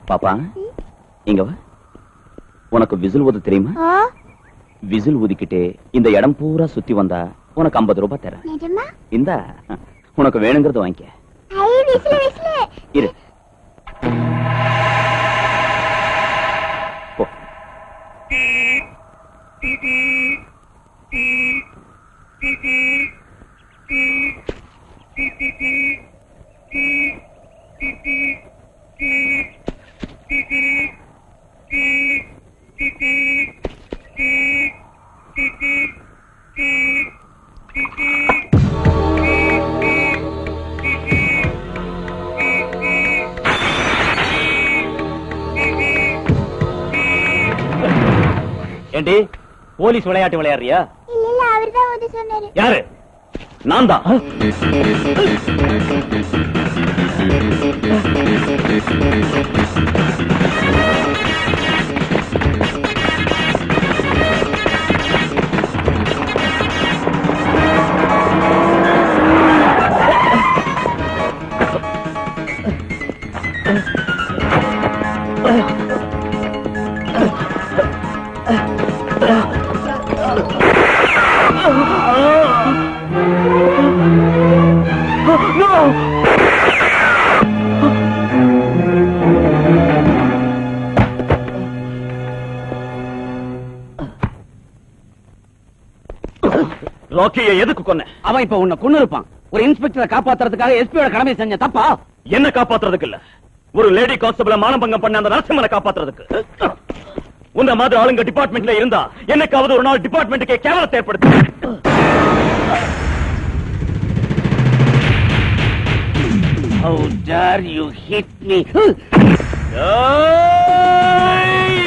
பாப்பா இங்க வா உனக்கு விசில் ஊத தெரியுமா ஓ விசில் ஊதிக்கிட்டே இந்த இடம் பூரா சுத்தி வந்தா உனக்கு 50 ரூபாய் தரேன் நிஜமா இந்தா உனக்கு வேணுங்கிறத வாங்கிக்க ஐ விசிலு விசிலு இரு போ ஏண்டி போலீஸ் விளையாட்டு விளையாடுறியா இல்ல இல்ல அவர்தான் வந்து சொன்னாரு யாரு நான் தான் ராக்கியை எதுக்கு கொன்ன அவன் இப்ப உன்னை கொன்னு இருப்பான் ஒரு இன்ஸ்பெக்டரை காப்பாத்துறதுக்காக எஸ்பியோட கடமை செஞ்ச தப்பா என்ன காப்பாத்துறதுக்கு இல்ல ஒரு லேடி கான்ஸ்டபிள மானபங்கம் பண்ண அந்த நரசிம்மனை காப்பாத்துறதுக்கு உன்ன மாதிரி ஆளுங்க டிபார்ட்மெண்ட்ல இருந்தா என்னைக்காவது ஒரு நாள் டிபார்ட்மெண்ட்டுக்கே கேவலத்தை ஏற்படுத்து How dare you hit me? ஏய்!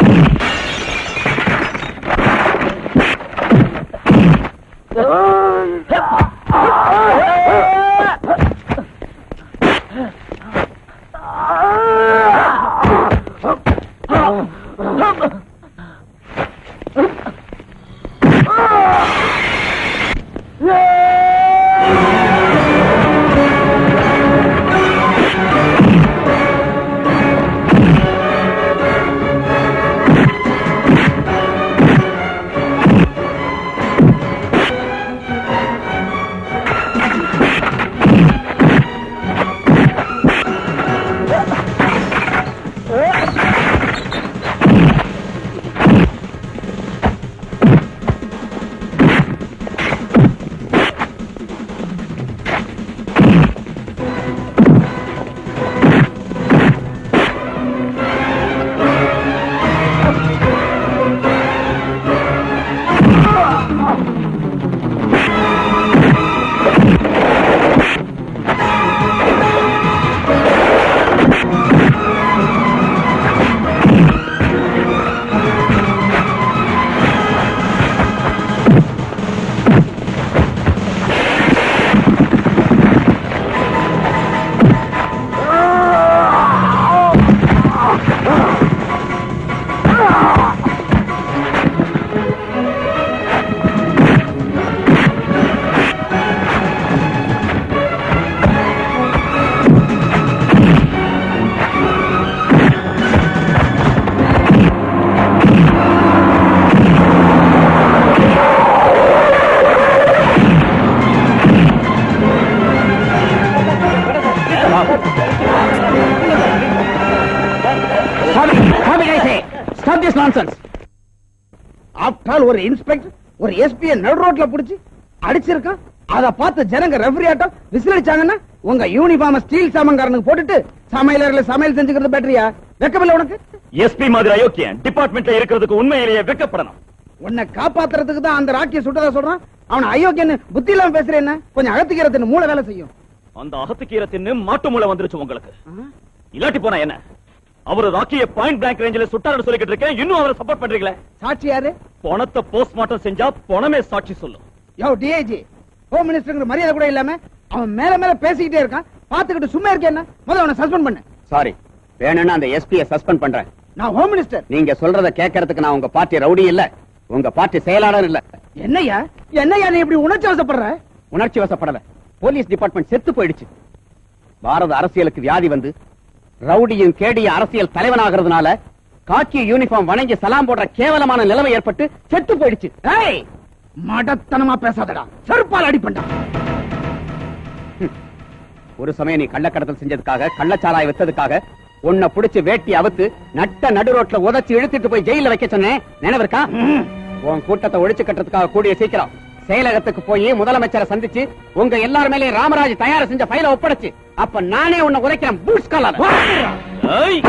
Stop this nonsense. ஆஃப்டர் ஒரு இன்ஸ்பெக்டர் ஒரு எஸ்பியை நடு ரோட்ல புடிச்சு அடிச்சிருக்கான் அத பார்த்து ஜனங்க ரெஃபரி ஆட்டம் விசிலடிச்சாங்கன்னா உங்க யூனிஃபார்ம் ஸ்டீல் சாமங்காரனுக்கு போட்டுட்டு சமையலறையில சமையல் செஞ்சுக்கிறது பேட்டரியா வெக்கமில்ல உனக்கு எஸ்பி மாதிரி அயோக்கியன் டிபார்ட்மெண்ட்ல இருக்கிறதுக்கு உண்மையிலேயே வெக்கப்படணும் உன்னை காப்பாத்துறதுக்கு தான் அந்த ராக்கிய சுட்டதா சொல்றான் அவன் அயோக்கியன்னு புத்தி இல்லாம பேசுறேன் என்ன கொஞ்சம் அகத்துக்கிறதுன்னு மூளை வேலை செய்யும் அந்த அகத்துக்கீரை தின்னு மாட்டு மூளை வந்துருச்சு உங்களுக்கு இல்லாட்டி போனா என்ன அவரு ராக்கிய பாயிண்ட் பிளாங்க் ரேஞ்சில சுட்டாருன்னு சொல்லிக்கிட்டு இருக்கேன் இன்னும் அவரை சப்போர்ட் பண்றீங்களே சாட்சி யாரு பணத்தை போஸ்ட்மார்ட்டம் செஞ்சா பணமே சாட்சி சொல்லும் யோ டிஐஜி ஹோம் மினிஸ்டருங்கிற மரியாதை கூட இல்லாம அவன் மேல மேல பேசிக்கிட்டே இருக்கான் பாத்துக்கிட்டு சும்மா இருக்கேன் என்ன முதல்ல அவனை சஸ்பெண்ட் பண்ணு சாரி வேணும்னா அந்த எஸ்பியை சஸ்பெண்ட் பண்றேன் நான் ஹோம் மினிஸ்டர் நீங்க சொல்றத கேட்கறதுக்கு நான் உங்க பார்ட்டி ரவுடி இல்ல உங்க பார்ட்டி செயலாளர் இல்ல என்னய்யா என்னய்யா நீ இப்படி உணர்ச்சி வசப்படுற உணர்ச்சி வசப்படல போலீஸ் டிபார்ட்மெண்ட் செத்து போயிடுச்சு பாரத அரசியலுக்கு வியாதி வந்து ரவுடியும் கேடிய அரசியல் தலைவனாகிறதுனால காக்கி யூனிஃபார்ம் வணங்கி சலாம் போடுற கேவலமான நிலைமை ஏற்பட்டு செத்து போயிடுச்சு ஏய் மடத்தனமா பேசாதடா செருப்பால் அடிப்பண்டா ஒரு சமயம் நீ கள்ளக்கடத்தல் செஞ்சதுக்காக கள்ளச்சாராய வித்ததுக்காக உன்னை புடிச்சு வேட்டி அவுத்து நட்ட நடு ரோட்ல உதைச்சு இழுத்துட்டு போய் ஜெயில வைக்க சொன்னேன் நினைவிருக்கா உன் கூட்டத்தை ஒழிச்சு கட்டுறதுக்காக கூடிய சீக்கிரம் செயலகத்துக்கு போய் முதலமைச்சரை சந்திச்சு உங்க எல்லார் மேலயும் ராமராஜ் தயார் செஞ்ச ஃபைல ஒப்படைச்சு அப்ப நானே உன்னை உரைக்கிறேன் பூட்ஸ் காலால ஏய்!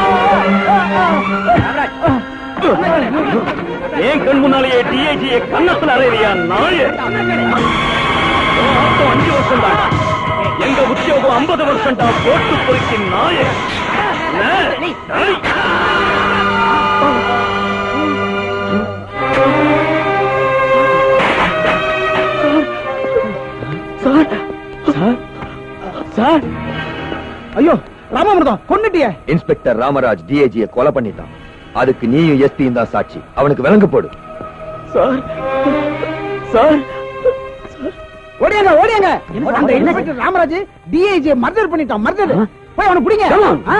ஏன் கண் முன்னாலேயே டிஐஜியை கண்ணத்துல அறையிறியா நாயே ஆட்டம் அஞ்சு வருஷம் தான் எங்க உத்தியோகம் ஐம்பது வருஷம் தான் போட்டு பொறுக்கி நாயே ஏய்! ஏய்! சார் ஐயோ ராமாமிர்தம் கொன்னுட்டியே இன்ஸ்பெக்டர் ராமராஜ் டிஐஜியை கொலை பண்ணிட்டான் அதுக்கு நீயும் எஸ்பியும் தான் சாட்சி அவனுக்கு விலங்கு போடு சார் சார் ஓடியாங்க ஓடியாங்க அந்த இன்ஸ்பெக்டர் ராமராஜ் டிஐஜி மர்டர் பண்ணிட்டான் மர்டர் போய் அவனை பிடிங்க ஆ.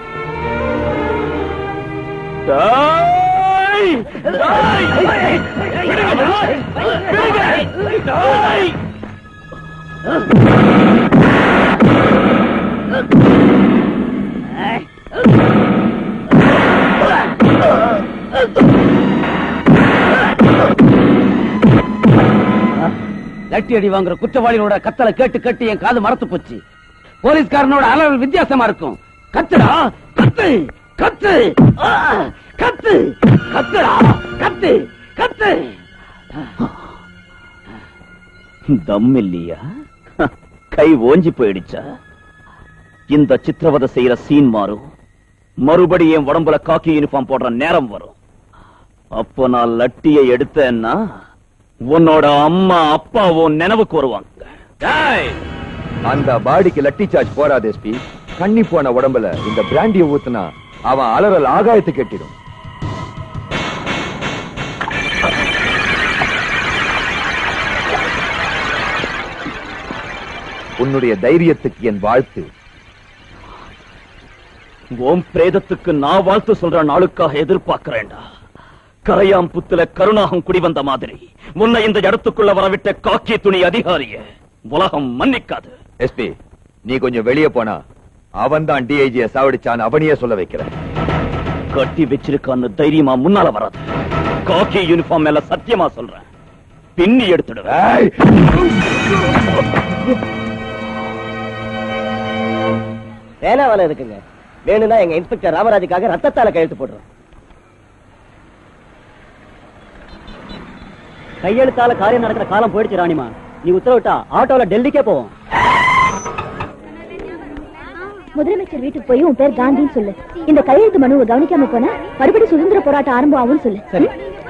டேய்! டேய்! விடுங்க! விடுங்க! டேய்! லட்டி அடி வாங்குற குற்றவாளிகளோட கத்தலை கேட்டு கேட்டு என் காது மரத்து போச்சு போலீஸ்காரனோட அளவு வித்தியாசமா இருக்கும் கத்துடா கத்து கத்து ஆ, கத்து கத்துடா கத்து கத்து தம் இல்லையா கை ஓஞ்சி போயிடுச்சா இந்த சித்திரவதை செய்யற சீன் மாறும் மறுபடி என் உடம்புல காக்கி யூனிஃபார்ம் போடுற நேரம் வரும் அப்போ நான் லட்டியை எடுத்தேன்னா உன்னோட அம்மா அப்பா உன் நினைவுக்கு வருவாங்க டேய்! அந்த பாடிக்கு லட்டி சார்ஜ் போறாது எஸ்பி கண்ணி போன உடம்புல இந்த பிராண்டிய ஊத்துனா அவன் அலறல் ஆகாயத்து கட்டிடும் உன்னுடைய தைரியத்துக்கு என் வாழ்த்து உன் பிரேதத்துக்கு நான் வாழ்த்து சொல்ற நாளுக்காக எதிர்பார்க்கிறேன்டா கரையாம் புத்துல கருணாகம் குடி வந்த மாதிரி முன்ன இந்த இடத்துக்குள்ள வரவிட்ட காக்கி துணி அதிகாரிய உலகம் மன்னிக்காது எஸ்பி நீ கொஞ்சம் வெளியே போனா அவன் தான் டிஐஜிய சாவடிச்சான்னு அவனையே சொல்ல வைக்கிறேன் கட்டி வச்சிருக்கான்னு தைரியமா முன்னால வராது காக்கி யூனிஃபார்ம் மேல சத்தியமா சொல்றேன் பின்னி எடுத்துடுவேன் ஏய்! வேலை வேலை இருக்குங்க வேணும்னா எங்க இன்ஸ்பெக்டர் ராமராஜுக்காக ரத்தத்தால கையெழுத்து போடுறோம் கையெழுத்தால காரியம் நடக்கிற காலம் போயிடுச்சு ராணிமா நீ உத்தரவிட்டா ஆட்டோல டெல்லிக்கே போவோம் முதலமைச்சர் வீட்டுக்கு போய் உன் பேர் காந்தின்னு சொல்லு இந்த கையெழுத்து மனுவை கவனிக்காம போனா மறுபடியும் சுதந்திர போராட்டம் ஆரம்பம் ஆகும்னு சொல்லு சரி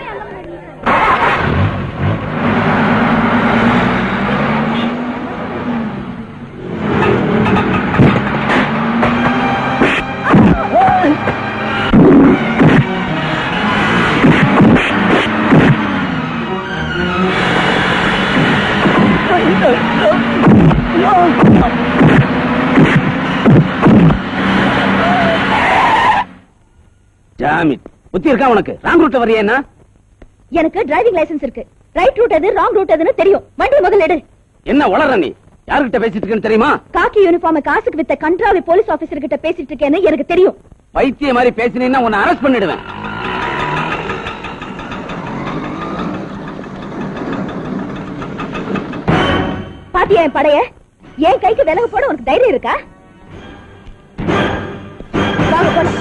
ஜாமித் புத்தி இருக்கா உனக்கு ராங் ரூட்ல வரியா என்ன எனக்கு டிரைவிங் லைசென்ஸ் இருக்கு ரைட் ரூட் எது ராங் ரூட் எதுன்னு தெரியும் வண்டி முதல்ல எடு என்ன உளற நீ யாருகிட்ட பேசிட்டு இருக்கேன்னு தெரியுமா காக்கி யூனிஃபார்ம் காசுக்கு வித்த கன்றாவி போலீஸ் ஆபீசர் கிட்ட பேசிட்டு இருக்கேன்னு எனக்கு தெரியும் பைத்திய மாதிரி பேசினீங்கன்னா உன்னை அரெஸ்ட் பண்ணிடுவேன் பாத்தியா என் படைய என் கைக்கு விலகு போட உனக்கு தைரியம் இருக்கா வாங்க போலாம்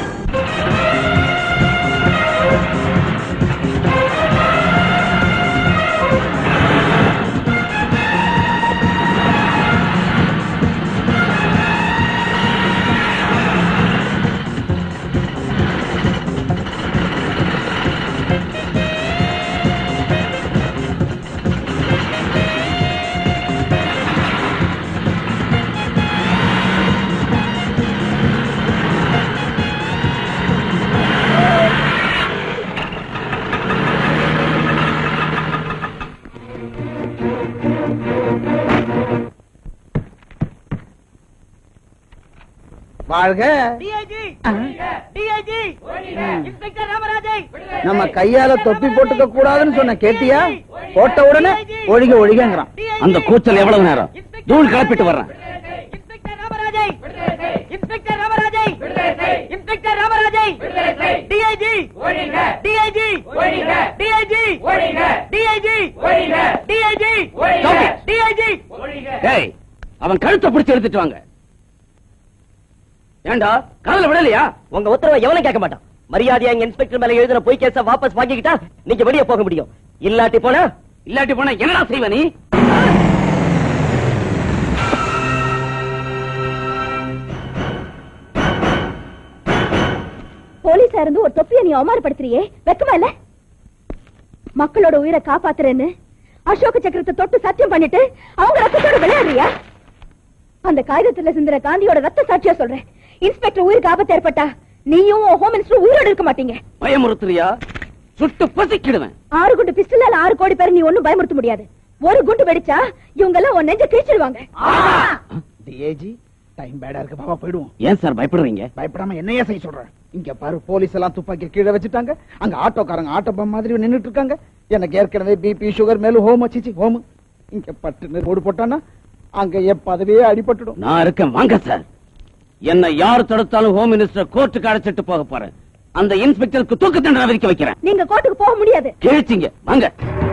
வாழ்க நம்ம கையால தொப்பி போட்டுக்க கூடாதுன்னு சொன்ன கேட்டியா போட்ட உடனே ஒழிக ஒழிகங்கிறான் அந்த கூச்சல் எவ்வளவு நேரம் தூள் கிளப்பிட்டு வர்றேன் டேய், அவன் கழுத்தை பிடிச்சு எடுத்துட்டு வாங்க ஏண்டா காதல விடலையா உங்க உத்தரவை எவனும் கேட்க மாட்டான் மரியாதையா எங்க இன்ஸ்பெக்டர் மேல எழுதின பொய் கேஸ வாபஸ் வாங்கிக்கிட்டா நீங்க வெளியே போக முடியும் இல்லாட்டி போனா இல்லாட்டி போனா என்னடா செய்வ நீ போலீஸா இருந்து ஒரு தொப்பியை நீ அவமானப்படுத்துறியே வெக்கமா இல்ல மக்களோட உயிரை காப்பாத்துறேன்னு அசோக சக்கரத்தை தொட்டு சத்தியம் பண்ணிட்டு அவங்க ரத்தத்தோட விளையாடுறியா அந்த காகிதத்துல சிந்துற காந்தியோட ரத்த சாட்சியா சொல்றேன் இன்ஸ்பெக்டர் உயிருக்கு ஆபத்து ஏற்பட்டா நீயும் உன் ஹோம் மினிஸ்டர் உயிரோடு இருக்க மாட்டீங்க பயமுறுத்துறியா சுட்டு பசிக்கிடுவேன் ஆறு குண்டு பிஸ்டலால ஆறு கோடி பேரை நீ ஒண்ணும் பயமுறுத்த முடியாது ஒரு குண்டு வெடிச்சா இவங்க எல்லாம் உன் நெஞ்ச கிழிச்சிடுவாங்க டிஏஜி டைம் பேடா இருக்கு பாபா போயிடுவோம் ஏன் சார் பயப்படுறீங்க பயப்படாம என்னையே செய்ய சொல்றேன் இங்க பாரு போலீஸ் எல்லாம் துப்பாக்கி கீழே வச்சுட்டாங்க அங்க ஆட்டோக்காரங்க ஆட்டோ பம் மாதிரி நின்னுட்டு இருக்காங்க எனக்கு ஏற்கனவே பிபி சுகர் மேலும் ஹோம் வச்சிச்சு ஹோம் இங்க பட்டு ஓடு போட்டானா அங்க என் பதவியே அடிபட்டுடும் நான் இருக்கேன் வாங்க சார் என்ன யார் தடுத்தாலும் ஹோம் மினிஸ்டர் கோர்ட்டுக்கு அழைச்சிட்டு போக போறேன் அந்த இன்ஸ்பெக்டருக்கு தூக்கு தண்டனை விதிக்க வைக்கிறேன் நீங்க கோர்ட்டுக்கு போக முடியாது கிழிச்சிங்க வாங்க